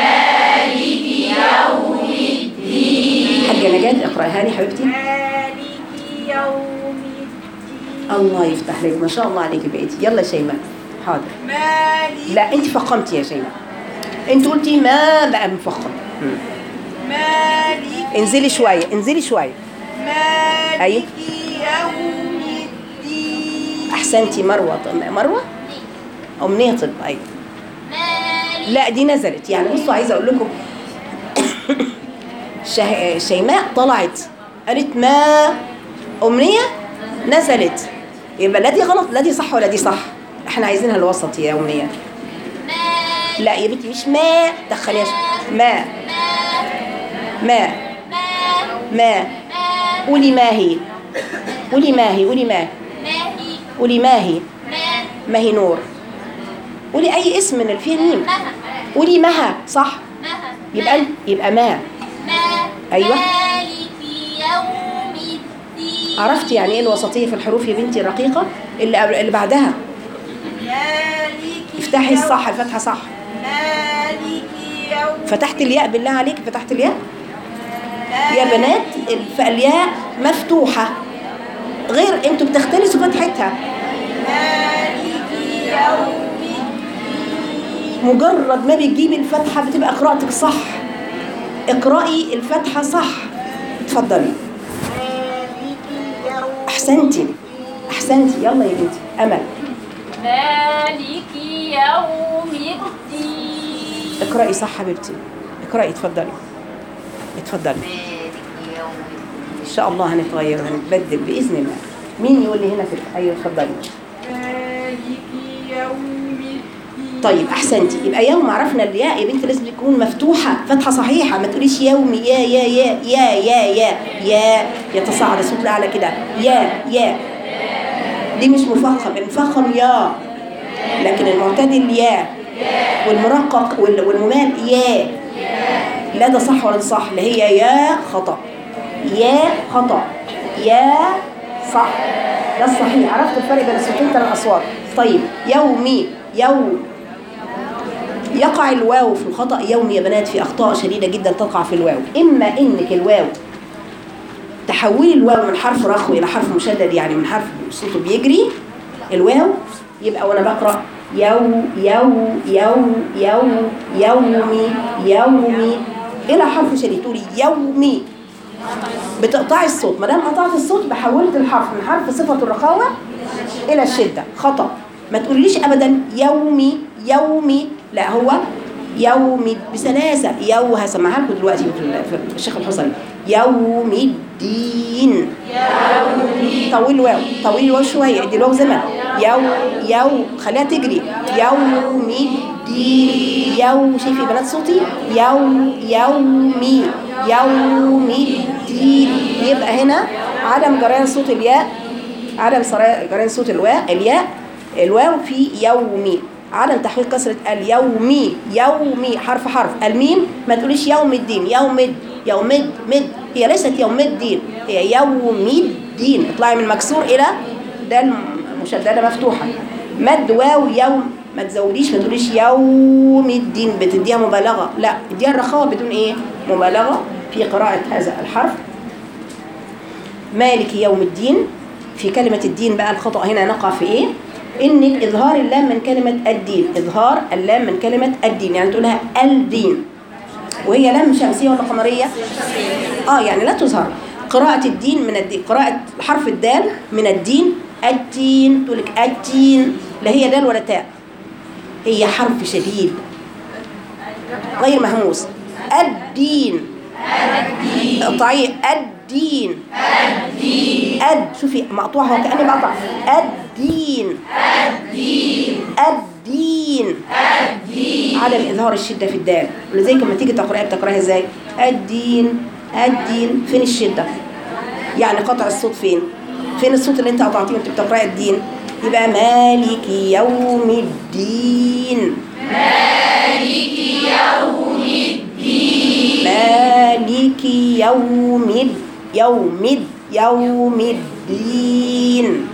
حاجة نجاة اقرأها لي حبيبتي مالك يوم الدين الله يفتح لك ما شاء الله عليك بقيتي يلا يا شيماء حاضر مالك لا انت فخمتي يا شيماء انت قلتي ما بقى مفخم مم. مالك انزلي شوية انزلي شوية مالك أيوة. يوم الدين احسنتي مروة طب- مروة امنية طب ايوه لا دي نزلت يعني بصوا عايزه اقول لكم شه... شيماء طلعت قالت ما امنيه نزلت يبقى لا دي غلط لا دي صح ولا دي صح احنا عايزينها الوسط يا امنيه لا يا بنتي مش ما دخليها ش- ما ما ما قولي ما هي قولي ما هي قولي ما قولي ما هي ما هي نور قولي اي اسم من اللي فيه ميم قولي مها صح يبقى يبقى ما أيوة. مالك يوم الدين عرفتي يعني ايه الوسطيه في الحروف يا بنتي الرقيقه اللي قبل اللي بعدها مالك افتحي يوم- الصح الفتحه صح مالك يوم فتحت الياء بالله عليك فتحت الياء يا بنات الف- الياء مفتوحة غير انتوا بتختلسوا فتحتها مالك يوم مجرد ما بتجيبي الفتحة بتبقى قراءتك صح اقرأي الفتحة صح اتفضلي مالك يوم احسنتي احسنتي يلا يا بنتي امل مالك يوم الدين اقرأي صح حبيبتي اقرأي اتفضلي اتفضلي ان شاء الله هنتغير وهنتبدل باذن الله مين يقول لي هنا في ايوه اتفضلي مالك يوم الدين طيب احسنتي يبقى يوم عرفنا الياء يا بنت لازم تكون مفتوحه فتحه صحيحه ما تقوليش يومي يا يا يا يا يا يا يا يتصاعد الصوت الاعلى كده يا يا دي مش مفخم المفخم يا لكن المعتدل يا والمرقق وال- والممال يا لا ده صح ولا ده صح لا هي يا خطأ يا خطأ يا صح ده الصحيح عرفت الفرق بين الصوتين ثلاث اصوات طيب يومي يوم يقع الواو في الخطأ يومي يا بنات في أخطاء شديدة جدا تقع في الواو إما إنك الواو تحولي الواو من حرف رخو إلى حرف مشدد يعني من حرف صوته بيجري الواو يبقى وأنا بقرأ يو يو يو يو يومي يومي إلى حرف شديد تقولي يومي بتقطعي الصوت ما دام قطعت الصوت بحولت الحرف من حرف صفة الرخاوة إلى الشدة خطأ ما تقوليش أبدا يومي يومي لا هو يومي بسلاسة يو هسمعها لكم دلوقتي في ال- في الشيخ الحصري يوم الدين طويل الواو طويل الواو شوية ادي الواو زمن يو يو خليها تجري يوم الدين يو شايفي يا بنات صوتي يو يومي يوم الدين يبقى هنا عدم جريان صوت الياء عدم سرا- جريان صوت الواء الياء الواو في يومي عدم تحويل كسرة اليومي يومي حرف حرف الميم ما تقوليش يوم الدين يوم الد يوم الد مد هي ليست يوم الدين هي يوم الدين اطلعي من مكسور إلى دال مشددة مفتوحة مد واو يوم ما تزوديش ما تقوليش يوم الدين بتديها مبالغة لا اديها الرخاوة بدون ايه مبالغة في قراءة هذا الحرف مالك يوم الدين في كلمة الدين بقى الخطأ هنا نقع في ايه انك اظهار اللام من كلمة الدين اظهار اللام من كلمة الدين يعني تقولها الدين وهي لام شمسية ولا قمرية اه يعني لا تظهر قراءة الدين من الدين قراءة حرف الدال من الدين الدين تقول لك الدين لا هي دال ولا تاء هي حرف شديد غير مهموس الدين اقطعيه الدين الد شوفي مقطوعها وكأني بقطع الدين الدين عدم إظهار الشدة في الدال ولذلك لما تيجي تقرأها بتقرأها ازاي الدين الدين فين الشدة يعني قطع الصوت فين فين الصوت اللي انت قطعتيه وانت بتقرأ الدين يبقى مالك يوم الدين مالك يوم الد- يوم الد- يوم الدين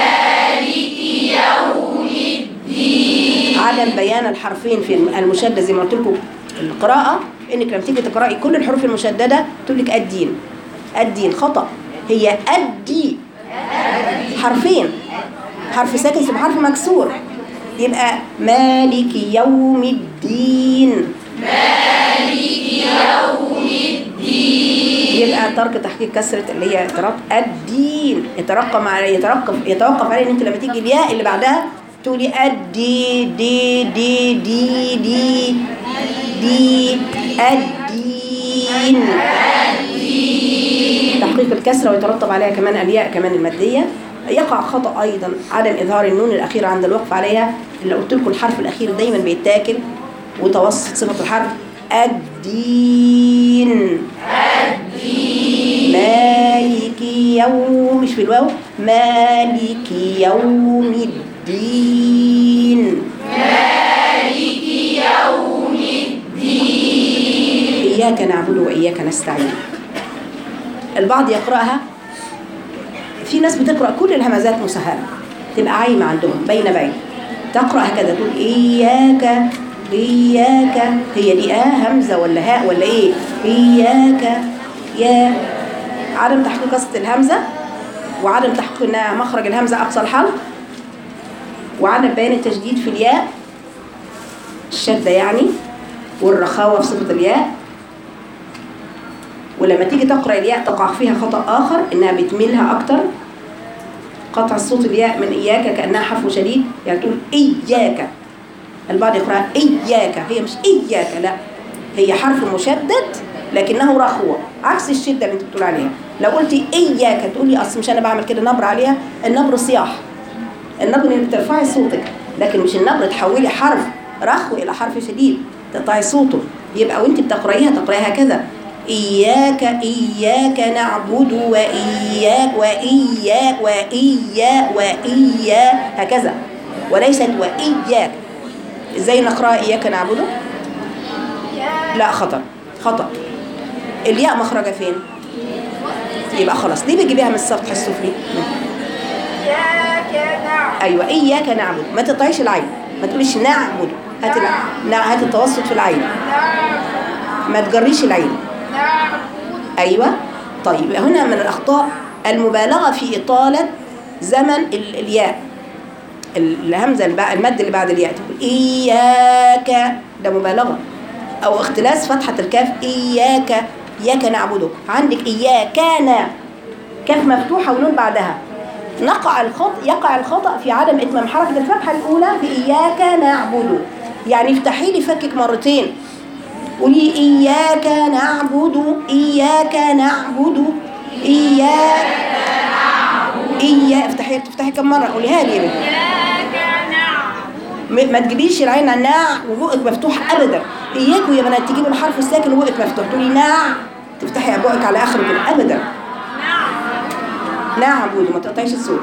عدم بيان الحرفين في المشدد زي ما قلت لكم القراءة انك لما تيجي تقرأي كل الحروف المشددة تقول لك الدين الدين خطأ هي الدي حرفين حرف ساكن ثم حرف مكسور يبقى مالك يوم الدين يبقى ترك تحقيق كسرة اللي هي اعتراف الدين يترقم على يترقب يتوقف عليه ان انت لما تيجي الياء اللي بعدها تقولي الدي دي دي دي دي دي الدين تحقيق الكسرة ويترتب عليها كمان الياء كمان المادية يقع خطأ أيضا عدم إظهار النون الأخيرة عند الوقف عليها اللي قلت لكم الحرف الأخير دايما بيتاكل وتوسط صفة الحرف الدين مالك يوم مش في الواو مالك يوم الدين إياك نعبد وإياك نستعين البعض يقرأها في ناس بتقرأ كل الهمزات مسهلة تبقى عايمة عندهم بين بين تقرأ هكذا تقول إياك إياك هي دي آه همزة ولا هاء ولا إيه إياك يا عدم تحقيق قصة الهمزة وعدم تحقيق إنها مخرج الهمزة أقصى الحلق وعدم بيان التشديد في الياء الشدة يعني والرخاوة في صفة الياء ولما تيجي تقرأ الياء تقع فيها خطأ آخر إنها بتميلها أكتر قطع الصوت الياء من إياك كأنها حرف شديد يعني تقول إياك البعض يقرأها إياك هي مش إياك لا هي حرف مشدد لكنه رخوة عكس الشدة اللي انت بتقول عليها لو قلتي إياك تقولي أصل مش أنا بعمل كده نبر عليها النبر صياح النبر انك ترفعي صوتك لكن مش النبر تحولي حرف رخو إلى حرف شديد تقطعي صوته يبقى وانت بتقرأيها تقرأيها كذا إياك إياك نعبد وإياك وإياك وإياك وإياك هكذا وليست وإياك إزاي نقرأ إياك نعبده؟ لا خطأ خطأ الياء مخرجها فين؟ يبقى خلاص ليه بتجيبيها من السطح السفلي؟ إياك نعبد أيوة إياك نعبد ما تقطعيش العين ما تقوليش نعبد هات الع... نع- هات التوسط في العين ما تجريش العين نعبد أيوة طيب يبقى هنا من الأخطاء المبالغة في إطالة زمن ال- الياء ال- الهمزة اللي بعد المد اللي بعد الياء تقول إياك ده مبالغة أو اختلاس فتحة الكاف إياك إياك نعبده عندك إياك نا كاف مفتوحة ونون بعدها نقع الخطأ يقع الخطأ في عدم إتمام حركة الفتحة الأولى في إياك نعبده يعني افتحي لي فكك مرتين قولي إياك نعبد إياك نعبد إياك إياك افتحي تفتحي كم مرة قوليها لي يا بنتي إياك نعبد م- ما تجيبيش العين على الناع وبقك مفتوح ابدا اياكوا يا بنات تجيبوا الحرف الساكن وبقك مفتوح تقولي ناع تفتحي بقك على اخره كده ابدا نعبد وما تقطعيش الصوت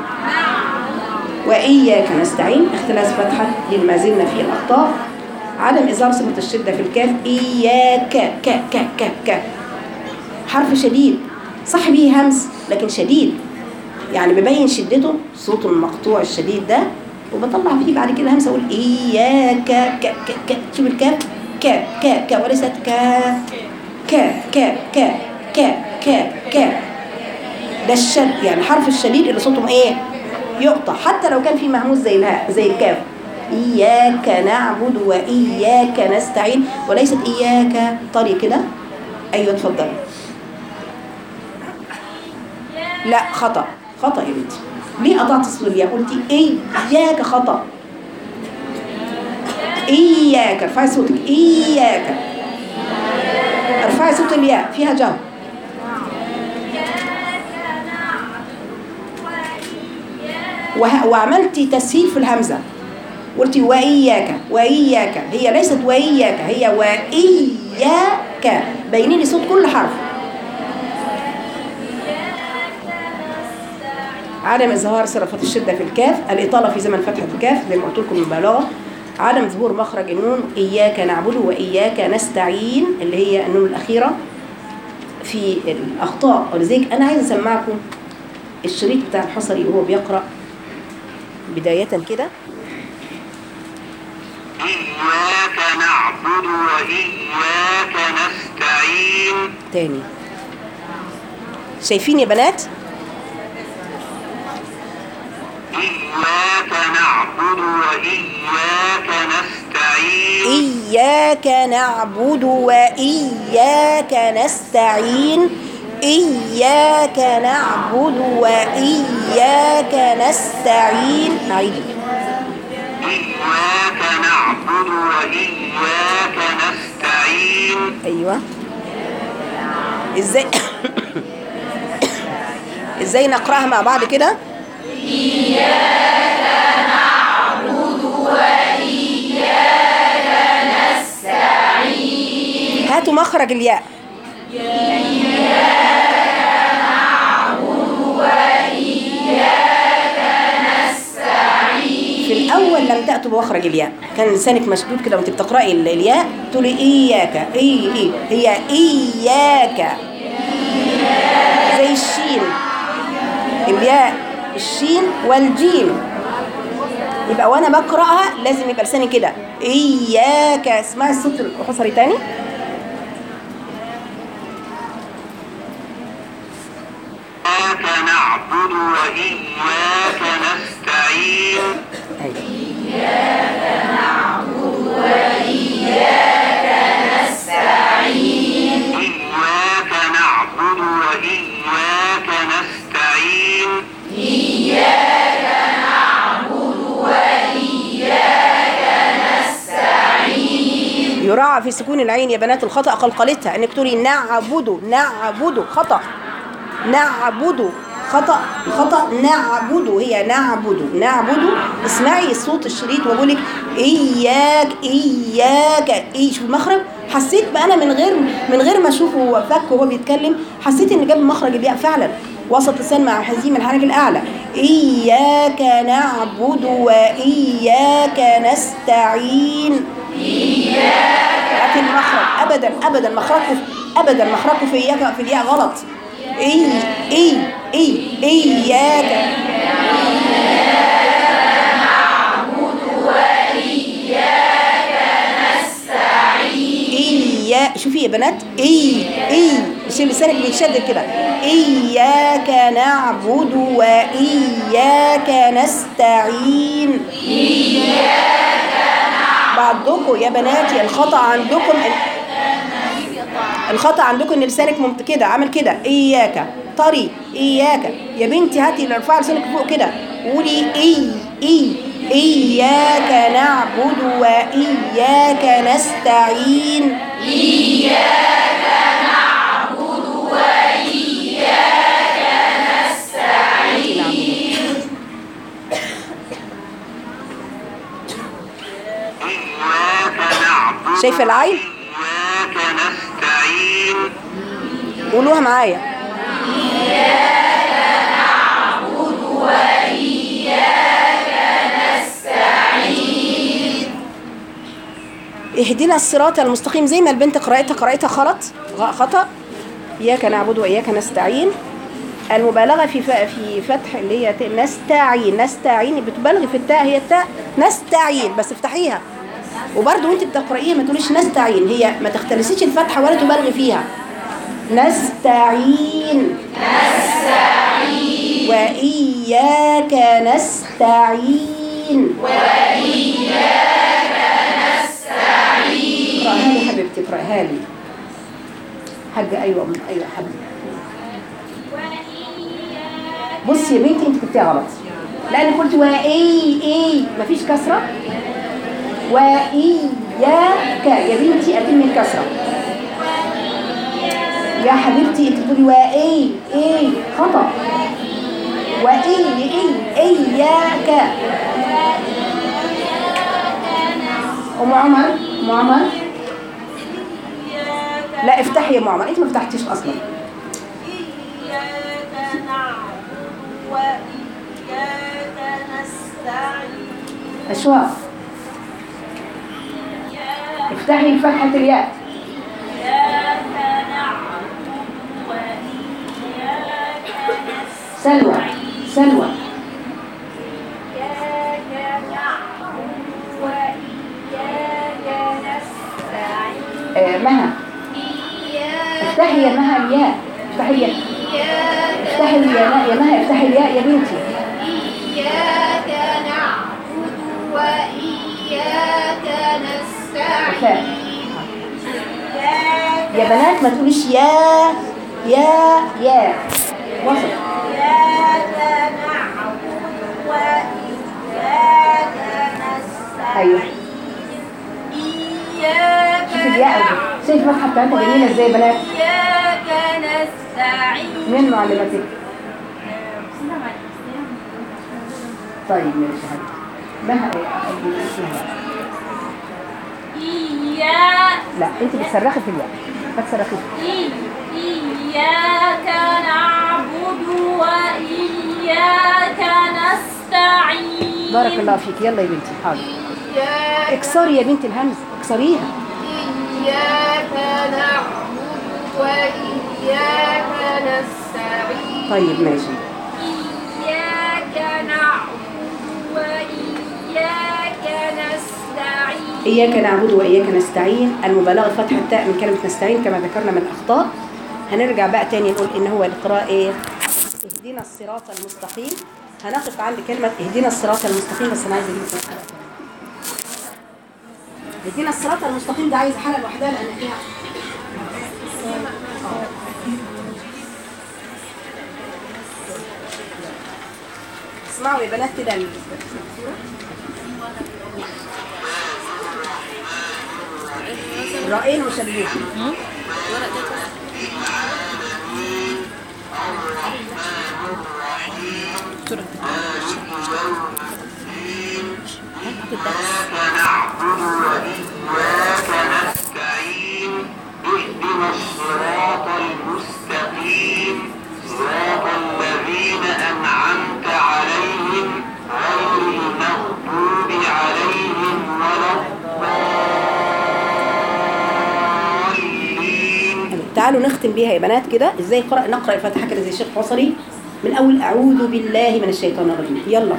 واياك نستعين اختلاس فتحه لما زلنا فيه الاخطاء عدم اظهار صفه الشده في الكاف اياك ك ك ك ك حرف شديد صح به همس لكن شديد يعني ببين شدته صوته المقطوع الشديد ده وبطلع فيه بعد كده همسه اقول اياك ك ك ك شوف الكاف ك ك ك وليست ك ك ك ك ك ك ك ده الشد يعني حرف الشديد اللي صوتهم ايه يقطع حتى لو كان في مهموس زي الهاء زي الكاف إياك نعبد وإياك نستعين وليست إياك طري كده أيوة اتفضلي لا خطأ خطأ يا بنتي ليه قطعت السورية قلتي إياك خطأ إياك ارفعي صوتك إياك ارفعي صوت الياء فيها جهر وه- وعملتي تسهيل في الهمزة قلتي وإياك وإياك هي ليست وإياك هي وإياك بيني لي صوت كل حرف عدم إظهار صرفة الشدة في الكاف الإطالة في زمن فتحة الكاف زي ما قلت لكم المبالغة عدم ظهور مخرج النون إياك نعبد وإياك نستعين اللي هي النون الأخيرة في الأخطاء ولذلك أنا عايزة أسمعكم الشريط بتاع الحصري وهو بيقرأ بداية كده إياك نعبد وإياك نستعين تاني شايفين يا بنات إياك نعبد وإياك نستعين إياك نعبد وإياك نستعين إياك نعبد وإياك نستعين أعيد إياك نعبد وإياك نستعين أيوة إزاي إزاي نقرأها مع بعض كده هاتوا مخرج الياء في الأول لم تأتوا بمخرج الياء كان لسانك مشدود كده وانت بتقرأي ال- الياء تقولي إياك إي إي هي إياك زي الشين الياء الشين والجيم يبقى وانا بقراها لازم يبقى لساني كده اياك اسمعي الصوت الحصري تاني إياك نعبد وإياك نستعين أيوة. إياك نعبد وإياك نستعين يراعى في سكون العين يا بنات الخطأ قلقلتها انك تقولي نعبد نعبد خطأ نعبد خطأ خطأ نعبد هي نعبد نعبد اسمعي الصوت الشريط واقول لك اياك اياك ايه شوف المخرج حسيت بقى انا من غير من غير ما اشوفه هو فك وهو بيتكلم حسيت ان جاب مخرج الياء فعلا وسط لسان مع حزيم الحنك الاعلى اياك نعبد واياك نستعين لكن مخرج ابدا ابدا مخرجه ابدا مخرجه في اياك في الياء غلط اي اي اي اياك إيا شوفي يا بنات إي إي مش لسانك بيتشدد كده إياك نعبد وإياك نستعين بعضكم يا بناتي الخطأ عندكم الخطأ عندكم ان لسانك ممت كده عامل كده اياك طري اياك يا بنتي هاتي ارفعي لسانك فوق كده وقولي اي اي اياك نعبد واياك نستعين اياك نعبد إياك نعبد شايفه العين وإياك نستعين قولوها معايا اهدنا الصراط المستقيم زي ما البنت قرأتها قرأتها غلط غ- خطأ إياك نعبد وإياك نستعين المبالغة في ف- في فتح اللي هي ت- نستعين نستعين بتبالغي في التاء هي التاء نستعين بس افتحيها وبرضه وانت بتقرأيها ما تقوليش نستعين هي ما تختلسيش الفتحة ولا تبالغي فيها نستعين نستعين وإياك نستعين اقرأها لي حبيبتي اقرأها لي حاجة أيوة أم- أيوة حبيبتي بصي يا بنتي انت كنتيها غلط لأن قلت وإي إي مفيش كسرة وإياك يا بنتي أتم الكسرة يا حبيبتي انت بتقولي وإي إي خطأ وإي إي إياك أم عمر أم عمر لا افتحي يا ام عمر انت ما فتحتيش اصلا إياك نعبد وإياك نستعين اشواق افتحي فتحة الياء إياك نعبد وإياك سلوى سلوى إياك نعبد وإياك نستعين آه مها إياك افتحي يا مها الياء افتحي الياء إياك افتحي الياء يا مها افتحي الياء يا بنتي إياك نعبد وإياك نستعين وفاء إياك يا بنات ما تقوليش يا يا يا وسط إياك نعبد وإياك نستعين ايوه إياك شوفي الياء نعبد شايف الفتحة بتاعتها جميلة ازاي يا بنات إياك نستعين مين معلمتك طيب ماشي حبيبتي مها ايه أقول اسمها إياك لا انت بتصرخي في الياء ما تصرخيش إي- إياك نعبد وإياك نستعين بارك الله فيك يلا يا بنتي حاضر إياك اكسري يا بنتي الهمز اكسريها إياك نعبد وإياك نستعين طيب ماشي إياك نعبد وإياك إياك نعبد وإياك نستعين المبالغة فتح التاء من كلمة نستعين كما ذكرنا من الأخطاء هنرجع بقى تاني نقول إن هو القراءة إيه اهدنا الصراط المستقيم هنقف عند كلمة اهدنا الصراط المستقيم بس أنا عايزة أجيب لكم الحلقة كمان. اهدنا الصراط المستقيم ده عايز حلقة لوحدها لأن فيها اسمعوا يا بنات كده ال- الرائين مشابهين نعبد وإياك نستعين اهدنا الصراط المستقيم صراط الذين أنعمت عليهم غير المغضوب عليهم ولا الضالين تعالوا نختم بيها يا بنات كده ازاي قرأ نقرأ الفاتحة كده زي الشيخ حصري من أول أعوذ بالله من الشيطان الرجيم يلا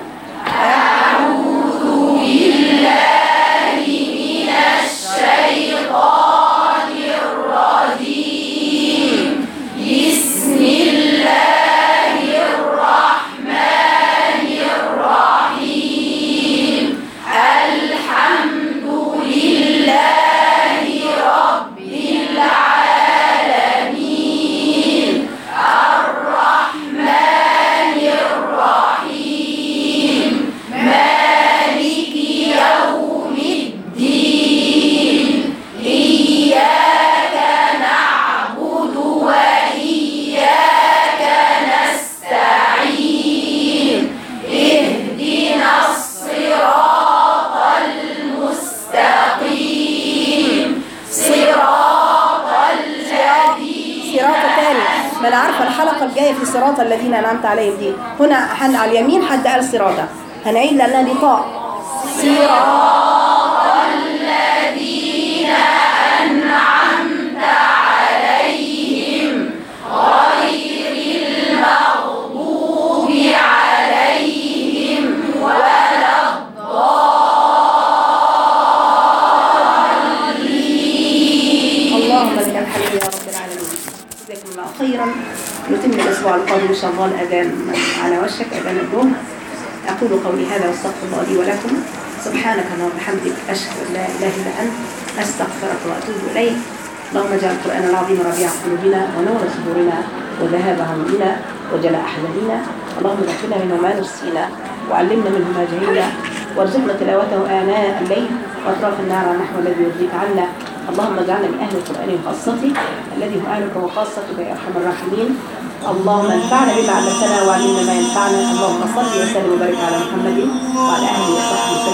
صراط تاني ما انا عارفه الحلقه الجايه في صراط الذين انعمت عليهم دي هنا حن على اليمين حد قال صراطه هنعيد لانها دي طاء صراط اللهم لك الحمد يا رب العالمين جزاكم الله خيرا نتم الاسبوع القادم ان شاء الله الاذان على وشك اذان الظهر اقول قولي هذا واستغفر الله لي ولكم سبحانك اللهم وبحمدك اشهد ان لا اله الا انت استغفرك واتوب اليك اللهم اجعل القران العظيم ربيع قلوبنا ونور صدورنا وذهاب همنا وجلاء احزاننا اللهم ذكرنا منه ما نسينا وعلمنا منه ما جهلنا وارزقنا تلاوته اناء الليل واطراف النار على النحو الذي يرضيك عنا اللهم اجعلنا من اهل القران وخاصته الذي هو اهلك وخاصتك يا ارحم الراحمين اللهم انفعنا بما علمتنا وعلمنا ما ينفعنا اللهم صل وسلم وبارك على محمد وعلى اله وصحبه وسلم